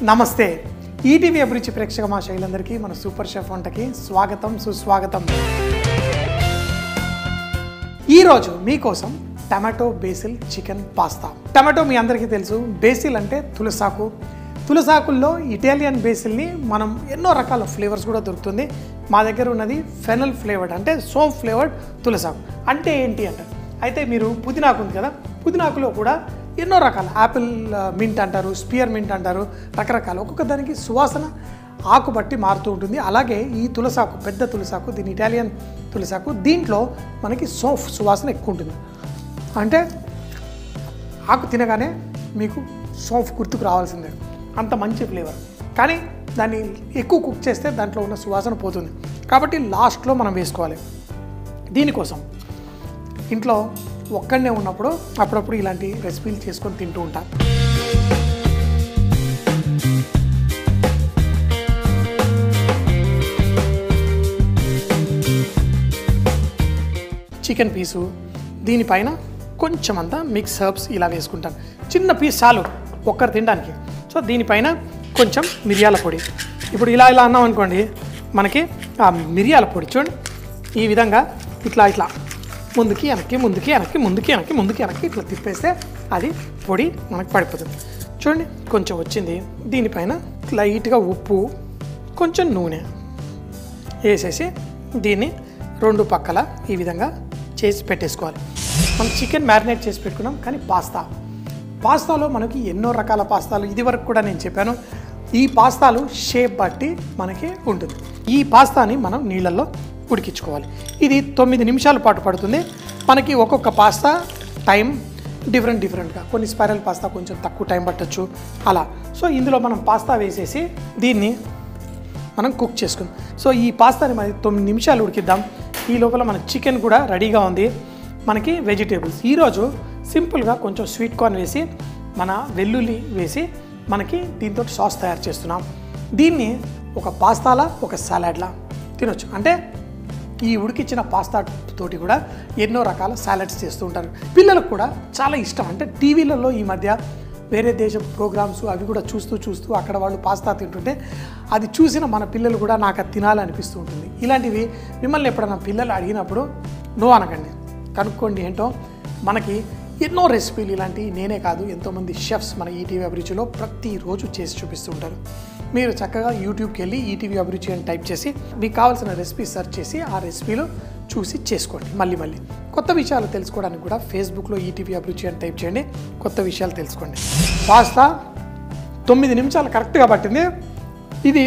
నమస్తే ఈటీవీ అభిరుచి ప్రేక్షక మా శైలందరికీ మన సూపర్ షెఫ్ వంటకి స్వాగతం సుస్వాగతం ఈరోజు మీకోసం tomato basil chicken pasta tomato మీ అందరికీ తెలుసు బేసిల్ అంటే తులసాకు తులసాకుల్లో ఇటాలియన్ బేసిల్ని మనం ఎన్నో రకాల ఫ్లేవర్స్ కూడా దొరుకుతుంది మా దగ్గర ఉన్నది ఫెనల్ ఫ్లేవర్డ్ అంటే సోప్ ఫ్లేవర్డ్ తులసాకు అంటే ఏంటి అంటారు అయితే మీరు పుదీనాకు ఉంది కదా పుదీనాకులో కూడా ఎన్నో రకాల యాపిల్ ఆ, మింట్ అంటారు స్పియర్ మింట్ అంటారు రకరకాల ఒక్కొక్క దానికి సువాసన ఆకు బట్టి మారుతూ ఉంటుంది అలాగే ఈ తులసాకు పెద్ద తులసాకు దీని ఇటాలియన్ తులసాకు దీంట్లో మనకి సోఫ్ సువాసన ఎక్కువ ఉంటుంది అంటే ఆకు తినగానే మీకు సోఫ్ గుర్తుకు రావాల్సిందే అంత మంచి ఫ్లేవర్ కానీ దాన్ని ఎక్కువ కుక్ చేస్తే దాంట్లో ఉన్న సువాసన పోతుంది కాబట్టి లాస్ట్లో మనం వేసుకోవాలి దీనికోసం ఇంట్లో ఒక్కడనే ఉన్నప్పుడు అప్పుడప్పుడు ఇలాంటి రెసిపీలు చేసుకొని తింటూ ఉంటాను చికెన్ పీసు దీనిపైన కొంచెం అంతా మిక్స్ హర్బ్స్ ఇలా వేసుకుంటాను చిన్న పీస్ చాలు ఒక్కరు తినడానికి సో దీనిపైన కొంచెం మిరియాల పొడి ఇప్పుడు ఇలా ఇలా అన్నాం అనుకోండి మనకి ఆ మిరియాల పొడి చూడండి ఈ విధంగా ఇట్లా ఇట్లా ముందుకి వెనక్కి ముందుకి వెనక్కి ముందుకి వెనక్కి ముందుకి వెనక్కి ఇట్లా తిప్పేస్తే అది పొడి మనకు పడిపోతుంది చూడండి కొంచెం వచ్చింది దీనిపైన లైట్గా ఉప్పు కొంచెం నూనె వేసేసి దీన్ని రెండు పక్కల ఈ విధంగా చేసి పెట్టేసుకోవాలి మనం చికెన్ మ్యారినేట్ చేసి పెట్టుకున్నాం కానీ పాస్తా పాస్తాలో మనకి ఎన్నో రకాల పాస్తాలు ఇది వరకు కూడా నేను చెప్పాను ఈ పాస్తాలు షేప్ బట్టి మనకి ఉంటుంది ఈ పాస్తాని మనం నీళ్ళల్లో ఉడికించుకోవాలి ఇది తొమ్మిది నిమిషాల పాటు పడుతుంది మనకి ఒక్కొక్క పాస్తా టైం డిఫరెంట్ డిఫరెంట్గా కొన్ని స్పైరల్ పాస్తా కొంచెం తక్కువ టైం పట్టొచ్చు అలా సో ఇందులో మనం పాస్తా వేసేసి దీన్ని మనం కుక్ చేసుకుందాం సో ఈ పాస్తాని మరి తొమ్మిది నిమిషాలు ఉడికిద్దాం ఈ లోపల మన చికెన్ కూడా రెడీగా ఉంది మనకి వెజిటేబుల్స్ ఈరోజు సింపుల్గా కొంచెం స్వీట్ కార్న్ వేసి మన వెల్లుల్లి వేసి మనకి దీంతో సాస్ తయారు చేస్తున్నాం దీన్ని ఒక పాస్తాలా ఒక సలాడ్లా తినొచ్చు అంటే ఈ ఉడికిచ్చిన పాస్తా తోటి కూడా ఎన్నో రకాల సాలడ్స్ చేస్తూ ఉంటారు పిల్లలకు కూడా చాలా ఇష్టం అంటే టీవీలలో ఈ మధ్య వేరే దేశ ప్రోగ్రామ్స్ అవి కూడా చూస్తూ చూస్తూ అక్కడ వాళ్ళు పాస్తా తింటుంటే అది చూసిన మన పిల్లలు కూడా నాకు అది తినాలనిపిస్తూ ఉంటుంది ఇలాంటివి మిమ్మల్ని ఎప్పుడైనా పిల్లలు అడిగినప్పుడు నో అనకండి కనుక్కోండి ఏంటో మనకి ఎన్నో రెసిపీలు ఇలాంటివి నేనే కాదు ఎంతోమంది షెఫ్స్ మన ఈటీవీ అభిరుచిలో ప్రతిరోజు చేసి చూపిస్తూ ఉంటారు మీరు చక్కగా యూట్యూబ్కి వెళ్ళి ఈటీవీ అభిరుచి అని టైప్ చేసి మీకు కావాల్సిన రెసిపీ సెర్చ్ చేసి ఆ రెసిపీలు చూసి చేసుకోండి మళ్ళీ మళ్ళీ కొత్త విషయాలు తెలుసుకోవడానికి కూడా ఫేస్బుక్లో ఈటీవీ అభిరుచి అని టైప్ చేయండి కొత్త విషయాలు తెలుసుకోండి పాస్తా తొమ్మిది నిమిషాలు కరెక్ట్గా పట్టింది ఇది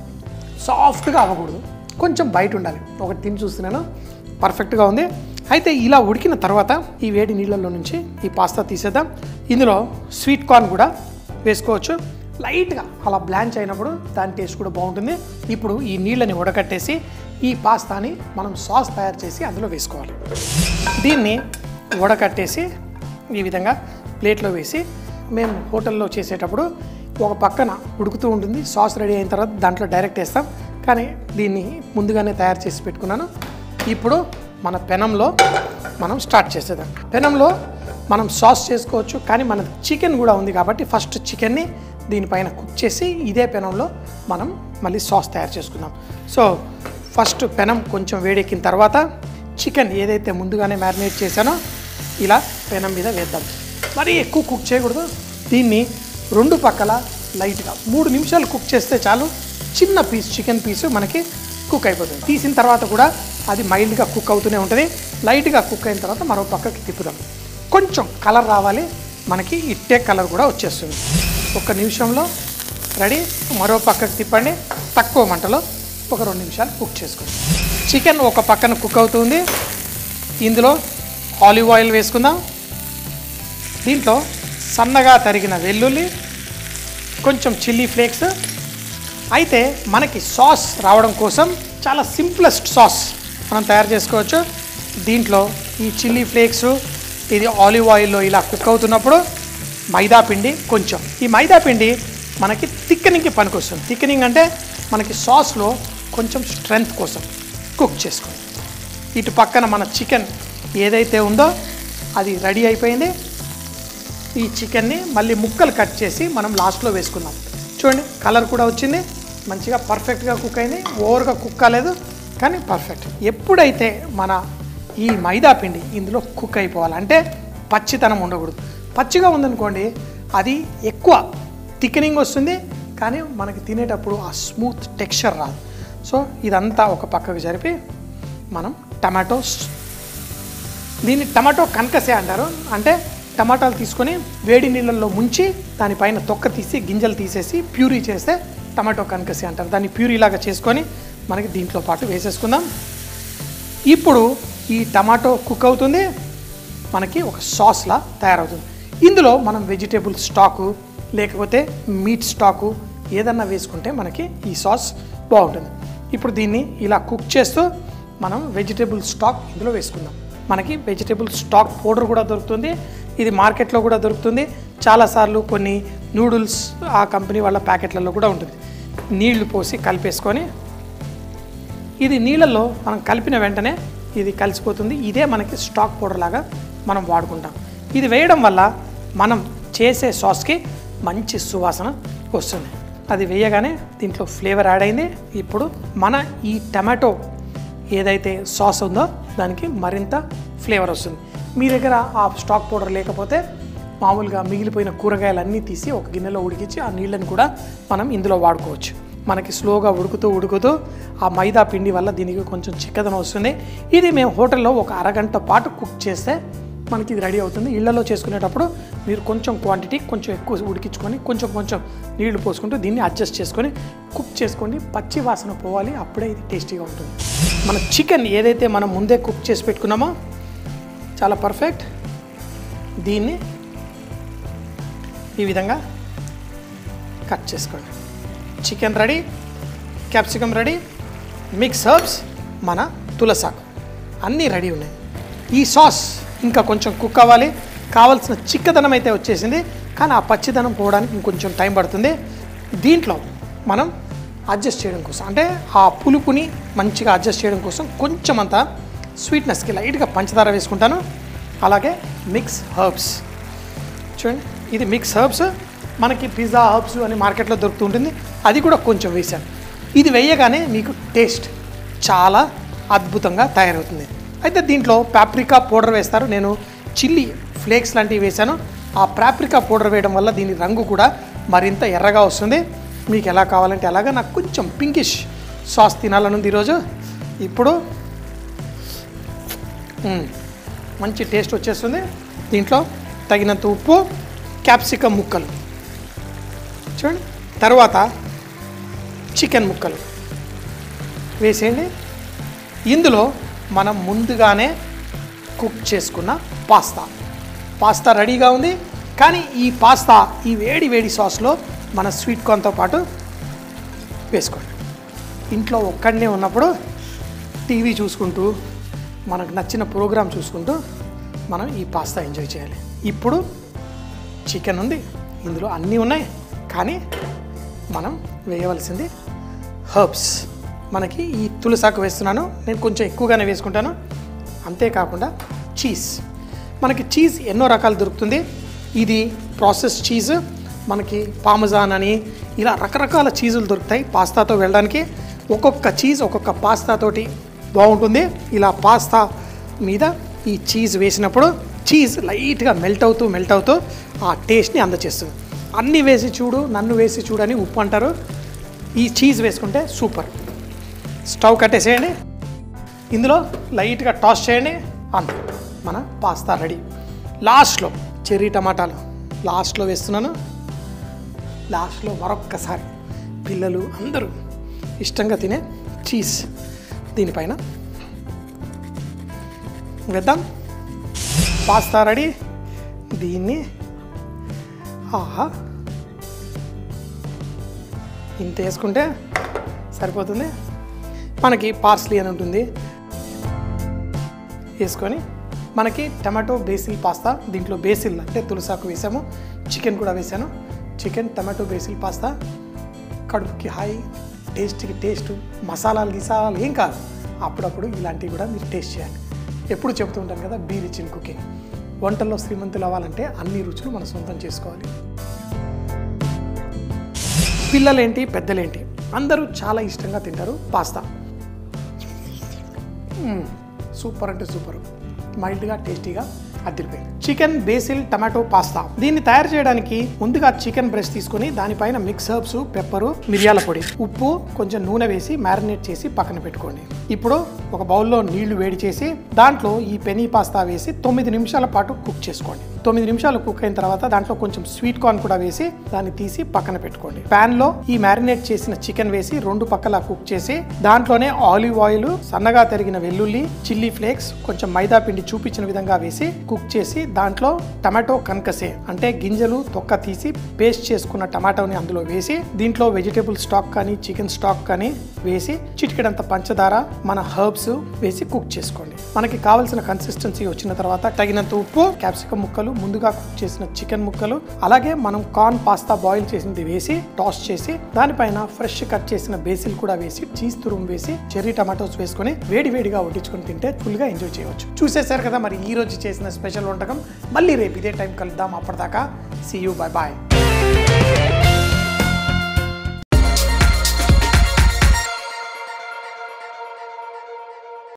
సాఫ్ట్గా అవ్వకూడదు కొంచెం బయట ఉండాలి ఒకటి తిని చూస్తున్నాను పర్ఫెక్ట్గా ఉంది అయితే ఇలా ఉడికిన తర్వాత ఈ వేడి నీళ్ళల్లో నుంచి ఈ పాస్తా తీసేద్దాం ఇందులో స్వీట్ కార్న్ కూడా వేసుకోవచ్చు లైట్గా అలా బ్లాంచ్ అయినప్పుడు దాని టేస్ట్ కూడా బాగుంటుంది ఇప్పుడు ఈ నీళ్ళని ఉడకట్టేసి ఈ పాస్తాని మనం సాస్ తయారు చేసి అందులో వేసుకోవాలి దీన్ని ఉడకట్టేసి ఈ విధంగా ప్లేట్లో వేసి మేము హోటల్లో చేసేటప్పుడు ఒక పక్కన ఉడుకుతూ ఉంటుంది సాస్ రెడీ అయిన తర్వాత దాంట్లో డైరెక్ట్ వేస్తాం కానీ దీన్ని ముందుగానే తయారు చేసి పెట్టుకున్నాను ఇప్పుడు మన పెనంలో మనం స్టార్ట్ చేసేద్దాం పెనంలో మనం సాస్ చేసుకోవచ్చు కానీ మన చికెన్ కూడా ఉంది కాబట్టి ఫస్ట్ చికెన్ని దీనిపైన కుక్ చేసి ఇదే పెనంలో మనం మళ్ళీ సాస్ తయారు చేసుకుందాం సో ఫస్ట్ పెనం కొంచెం వేడెక్కిన తర్వాత చికెన్ ఏదైతే ముందుగానే మ్యారినేట్ చేశానో ఇలా పెనం మీద వేద్దాం మరీ ఎక్కువ కుక్ చేయకూడదు దీన్ని రెండు పక్కల లైట్గా మూడు నిమిషాలు కుక్ చేస్తే చాలు చిన్న పీస్ చికెన్ పీసు మనకి కుక్ అయిపోతుంది తీసిన తర్వాత కూడా అది మైల్డ్గా కుక్ అవుతూనే ఉంటుంది లైట్గా కుక్ అయిన తర్వాత మరో పక్కకి తిప్పుదాం కొంచెం కలర్ రావాలి మనకి ఇట్టే కలర్ కూడా వచ్చేస్తుంది ఒక నిమిషంలో రెడీ మరో పక్కకి తిప్పండి తక్కువ మంటలో ఒక రెండు నిమిషాలు కుక్ చేసుకోండి చికెన్ ఒక పక్కన కుక్ అవుతుంది ఇందులో ఆలివ్ ఆయిల్ వేసుకుందాం దీంట్లో సన్నగా తరిగిన వెల్లుల్లి కొంచెం చిల్లీ ఫ్లేక్స్ అయితే మనకి సాస్ రావడం కోసం చాలా సింప్లెస్ట్ సాస్ మనం తయారు చేసుకోవచ్చు దీంట్లో ఈ చిల్లీ ఫ్లేక్స్ ఇది ఆలివ్ ఆయిల్లో ఇలా కుక్ అవుతున్నప్పుడు మైదా పిండి కొంచెం ఈ మైదా పిండి మనకి థిక్కనింగ్కి పనికొస్తుంది థిక్కనింగ్ అంటే మనకి సాస్లో కొంచెం స్ట్రెంగ్త్ కోసం కుక్ చేసుకోండి ఇటు పక్కన మన చికెన్ ఏదైతే ఉందో అది రెడీ అయిపోయింది ఈ చికెన్ని మళ్ళీ ముక్కలు కట్ చేసి మనం లాస్ట్లో వేసుకుందాం చూడండి కలర్ కూడా వచ్చింది మంచిగా పర్ఫెక్ట్గా కుక్ అయింది ఓవర్గా కుక్ కాలేదు కానీ పర్ఫెక్ట్ ఎప్పుడైతే మన ఈ మైదా పిండి ఇందులో కుక్ అయిపోవాలి అంటే పచ్చితనం ఉండకూడదు పచ్చిగా ఉందనుకోండి అది ఎక్కువ థిక్నింగ్ వస్తుంది కానీ మనకి తినేటప్పుడు ఆ స్మూత్ టెక్స్చర్ రాదు సో ఇదంతా ఒక పక్కకు జరిపి మనం టమాటోస్ దీన్ని టమాటో కనకసే అంటారు అంటే టమాటాలు తీసుకొని వేడి నీళ్ళల్లో ముంచి దానిపైన తొక్క తీసి గింజలు తీసేసి ప్యూరీ చేస్తే టమాటో కనకసే అంటారు దాన్ని ప్యూరీ లాగా చేసుకొని మనకి దీంట్లో పాటు వేసేసుకుందాం ఇప్పుడు ఈ టమాటో కుక్ అవుతుంది మనకి ఒక సాస్లా తయారవుతుంది ఇందులో మనం వెజిటేబుల్ స్టాకు లేకపోతే మీట్ స్టాకు ఏదన్నా వేసుకుంటే మనకి ఈ సాస్ బాగుంటుంది ఇప్పుడు దీన్ని ఇలా కుక్ చేస్తూ మనం వెజిటేబుల్ స్టాక్ ఇందులో వేసుకుందాం మనకి వెజిటేబుల్ స్టాక్ పౌడర్ కూడా దొరుకుతుంది ఇది మార్కెట్లో కూడా దొరుకుతుంది చాలాసార్లు కొన్ని నూడిల్స్ ఆ కంపెనీ వాళ్ళ ప్యాకెట్లలో కూడా ఉంటుంది నీళ్లు పోసి కలిపేసుకొని ఇది నీళ్ళల్లో మనం కలిపిన వెంటనే ఇది కలిసిపోతుంది ఇదే మనకి స్టాక్ పౌడర్ లాగా మనం వాడుకుంటాం ఇది వేయడం వల్ల మనం చేసే సాస్కి మంచి సువాసన వస్తుంది అది వేయగానే దీంట్లో ఫ్లేవర్ యాడ్ అయింది ఇప్పుడు మన ఈ టమాటో ఏదైతే సాస్ ఉందో దానికి మరింత ఫ్లేవర్ వస్తుంది మీ దగ్గర ఆ స్టాక్ పౌడర్ లేకపోతే మామూలుగా మిగిలిపోయిన కూరగాయలన్నీ తీసి ఒక గిన్నెలో ఉడికించి ఆ నీళ్ళని కూడా మనం ఇందులో వాడుకోవచ్చు మనకి స్లోగా ఉడుకుతూ ఉడుకుతూ ఆ మైదా పిండి వల్ల దీనికి కొంచెం చిక్కదనం వస్తుంది ఇది మేము హోటల్లో ఒక అరగంట పాటు కుక్ చేస్తే మనకి ఇది రెడీ అవుతుంది ఇళ్లలో చేసుకునేటప్పుడు మీరు కొంచెం క్వాంటిటీ కొంచెం ఎక్కువ ఉడికించుకొని కొంచెం కొంచెం నీళ్లు పోసుకుంటూ దీన్ని అడ్జస్ట్ చేసుకొని కుక్ చేసుకోండి పచ్చి వాసన పోవాలి అప్పుడే ఇది టేస్టీగా ఉంటుంది మన చికెన్ ఏదైతే మనం ముందే కుక్ చేసి పెట్టుకున్నామో చాలా పర్ఫెక్ట్ దీన్ని ఈ విధంగా కట్ చేసుకోండి chicken ready capsicum ready mix herbs మన తులసాకు అన్నీ రెడీ ఉన్నాయి ఈ సాస్ ఇంకా కొంచెం కుక్ అవ్వాలి కావాల్సిన చిక్కదనం అయితే వచ్చేసింది కానీ ఆ పచ్చిదనం పోవడానికి ఇంకొంచెం టైం పడుతుంది దీంట్లో మనం అడ్జస్ట్ చేయడం కోసం అంటే ఆ పులుపుని మంచిగా అడ్జస్ట్ చేయడం కోసం కొంచెం అంత స్వీట్నెస్కి లైట్గా పంచదార వేసుకుంటాను అలాగే మిక్స్ హర్బ్స్ చూడండి ఇది మిక్స్ హర్బ్స్ మనకి పిజ్జా హర్బ్స్ అని మార్కెట్లో దొరుకుతూ ఉంటుంది అది కూడా కొంచెం వేశాను ఇది వేయగానే మీకు టేస్ట్ చాలా అద్భుతంగా తయారవుతుంది అయితే దీంట్లో పాప్రికా పౌడర్ వేస్తారు నేను చిల్లీ ఫ్లేక్స్ లాంటివి వేశాను ఆ పాప్రికా పౌడర్ వేయడం వల్ల దీని రంగు కూడా మరింత ఎర్రగా వస్తుంది మీకు ఎలా కావాలంటే అలాగా నాకు కొంచెం పింకిష్ సాస్ తినాలని ఉంది ఈరోజు ఇప్పుడు మ్మ్. మంచి టేస్ట్ వచ్చేస్తుంది దీంట్లో తగినంత ఉప్పు క్యాప్సికమ్ ముక్కలు చూడండి తర్వాత చికెన్ ముక్కలు వేసేయండి ఇందులో మనం ముందుగానే కుక్ చేసుకున్న పాస్తా పాస్తా రెడీగా ఉంది కానీ ఈ పాస్తా ఈ వేడి వేడి సాస్లో మన స్వీట్ కార్న్తో పాటు వేసుకోండి ఇంట్లో ఒక్కడనే ఉన్నప్పుడు టీవీ చూసుకుంటూ మనకు నచ్చిన ప్రోగ్రామ్ చూసుకుంటూ మనం ఈ పాస్తా ఎంజాయ్ చేయాలి ఇప్పుడు చికెన్ ఉంది ఇందులో అన్నీ ఉన్నాయి కానీ మనం వేయవలసింది హర్బ్స్ మనకి ఈ తులసాకు వేస్తున్నాను నేను కొంచెం ఎక్కువగానే వేసుకుంటాను అంతేకాకుండా చీజ్ మనకి చీజ్ ఎన్నో రకాలు దొరుకుతుంది ఇది ప్రాసెస్ చీజ్ మనకి పామజాన్ అని ఇలా రకరకాల చీజులు దొరుకుతాయి పాస్తాతో వెళ్ళడానికి ఒక్కొక్క చీజ్ ఒక్కొక్క పాస్తాతోటి బాగుంటుంది ఇలా పాస్తా మీద ఈ చీజ్ వేసినప్పుడు చీజ్ లైట్గా మెల్ట్ అవుతూ మెల్ట్ అవుతూ ఆ టేస్ట్ని అందచేస్తుంది అన్నీ వేసి చూడు నన్ను వేసి చూడు అని ఉప్పు అంటారు ఈ చీజ్ వేసుకుంటే సూపర్ స్టవ్ కట్టేసేయండి ఇందులో లైట్గా టాస్ చేయండి అంతే మన పాస్తా రెడీ లాస్ట్లో చెర్రీ టమాటాలు లాస్ట్లో వేస్తున్నాను లాస్ట్లో మరొక్కసారి పిల్లలు అందరూ ఇష్టంగా తినే చీజ్ దీనిపైన వేద్దాం పాస్తా రెడీ దీన్ని ఆహా ఇంత వేసుకుంటే సరిపోతుంది మనకి పార్స్లీ అని ఉంటుంది వేసుకొని మనకి టమాటో బేసిల్ పాస్తా దీంట్లో బేసిల్ అంటే తులసాకు వేసాము చికెన్ కూడా వేసాను చికెన్ టమాటో బేసిల్ పాస్తా కడుపుకి హాయి టేస్ట్కి టేస్ట్ మసాలాలు గిసాలాలు ఏం కాదు అప్పుడప్పుడు ఇలాంటివి కూడా మీరు టేస్ట్ చేయాలి ఎప్పుడు చెబుతూ ఉంటాను కదా బీ రిచ్ ఇన్ కుకింగ్ వంటల్లో శ్రీమంతులు అవ్వాలంటే అన్ని రుచులు మనం సొంతం చేసుకోవాలి పిల్లలేంటి పెద్దలేంటి అందరూ చాలా ఇష్టంగా తింటారు పాస్తా మ్మ్. సూపర్ అంటే సూపర్ మైల్డ్గా టేస్టీగా అదిరిపోయింది చికెన్ బేసిల్ టమాటో పాస్తా దీన్ని తయారు చేయడానికి ముందుగా చికెన్ బ్రెస్ట్ తీసుకొని దానిపైన మిక్స్ హర్బ్స్ పెప్పరు మిరియాల పొడి ఉప్పు కొంచెం నూనె వేసి మ్యారినేట్ చేసి పక్కన పెట్టుకోండి ఇప్పుడు ఒక బౌల్లో నీళ్లు వేడి చేసి దాంట్లో ఈ పెనీ పాస్తా వేసి తొమ్మిది నిమిషాల పాటు కుక్ చేసుకోండి తొమ్మిది నిమిషాలు కుక్ అయిన తర్వాత దాంట్లో కొంచెం స్వీట్ కార్న్ కూడా వేసి దాన్ని తీసి పక్కన పెట్టుకోండి పాన్ లో ఈ మ్యారినేట్ చేసిన చికెన్ వేసి రెండు పక్కల కుక్ చేసి దాంట్లోనే ఆలివ్ ఆయిల్ సన్నగా తరిగిన వెల్లుల్లి చిల్లీ ఫ్లేక్స్ కొంచెం మైదా పిండి చూపించిన విధంగా వేసి కుక్ చేసి దాంట్లో టమాటో కనకసే అంటే గింజలు తొక్క తీసి పేస్ట్ చేసుకున్న టమాటోని అందులో వేసి దీంట్లో వెజిటేబుల్ స్టాక్ కానీ చికెన్ స్టాక్ కానీ వేసి చిటికెడంత పంచదార మన హర్బ్స్ వేసి కుక్ చేసుకోండి మనకి కావాల్సిన కన్సిస్టెన్సీ వచ్చిన తర్వాత తగినంత ఉప్పు క్యాప్సికమ్ ముక్కలు ముందుగా కుక్ చేసిన చికెన్ ముక్కలు అలాగే మనం కార్న్ పాస్తా బాయిల్ చేసింది వేసి టాస్ చేసి దానిపైన ఫ్రెష్ కట్ చేసిన బేసిల్ కూడా వేసి చీజ్ తురుము వేసి చెర్రీ టమాటోస్ వేసుకొని వేడి వేడిగా వడ్డించుకొని తింటే ఫుల్గా ఎంజాయ్ చేయవచ్చు చూసేశారు కదా మరి ఈ రోజు చేసిన స్పెషల్ వంటకం మళ్ళీ రేపు ఇదే టైం కలుద్దాం అప్పటిదాకా సీ యూ బై బాయ్